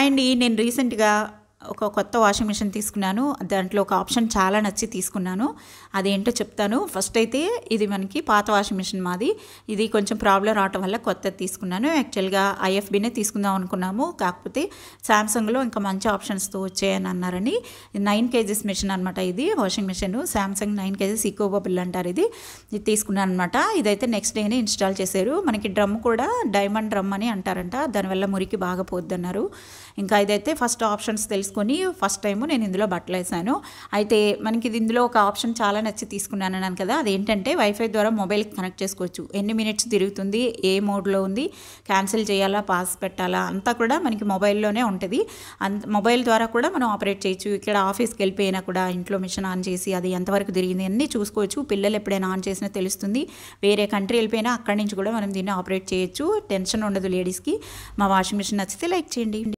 hi అండి నేను రీసెంట్గా ఒక కొత్త వాషింగ్ మిషన్ తీసుకున్నాను దాంట్లో ఒక ఆప్షన్ చాలా నచ్చి తీసుకున్నాను అదేంటో చెప్తాను ఫస్ట్ అయితే ఇది మనకి పాత వాషింగ్ మిషన్ మాది ఇది కొంచెం ప్రాబ్లం రావటం వల్ల కొత్తది తీసుకున్నాను యాక్చువల్గా ఐఎఫ్బీనే తీసుకుందాం అనుకున్నాము కాకపోతే శాంసంగ్లో ఇంకా మంచి ఆప్షన్స్తో వచ్చాయని అన్నారని నైన్ కేజీస్ మిషన్ అనమాట ఇది washing machine Samsung nine KGs EcoBubble అంటారు ఇది ఇది తీసుకున్నాను అనమాట ఇదైతే నెక్స్ట్ డేనే ఇన్స్టాల్ చేశారు మనకి డ్రమ్ కూడా డైమండ్ డ్రమ్ అని అంటారంట దానివల్ల మురికి బాగా పోద్దన్నారు ఇంకా ఇదైతే ఫస్ట్ ఆప్షన్స్ తెలుసుకొని ఫస్ట్ టైం నేను ఇందులో బట్టలు వేసాను అయితే మనకి ఇది ఇందులో ఒక ఆప్షన్ చాలా నచ్చి తీసుకున్నాను అన్నాను కదా అదేంటంటే వైఫై ద్వారా మొబైల్కి కనెక్ట్ చేసుకోవచ్చు ఎన్ని మినిట్స్ తిరుగుతుంది ఏ మోడ్లో ఉంది క్యాన్సిల్ చేయాలా పాస్ పెట్టాలా అంతా కూడా మనకి మొబైల్లోనే ఉంటుంది అంత మొబైల్ ద్వారా కూడా మనం ఆపరేట్ చేయొచ్చు ఇక్కడ ఆఫీస్కి వెళ్ళిపోయినా కూడా ఇంట్లో మిషన్ ఆన్ చేసి అది ఎంతవరకు తిరిగింది అన్నీ చూసుకోవచ్చు పిల్లలు ఎప్పుడైనా ఆన్ చేసినా తెలుస్తుంది వేరే కంట్రీ వెళ్ళిపోయినా అక్కడి నుంచి కూడా మనం దీన్ని ఆపరేట్ చేయొచ్చు టెన్షన్ ఉండదు లేడీస్కి మా వాషింగ్ మిషన్ నచ్చితే లైక్ చేయండి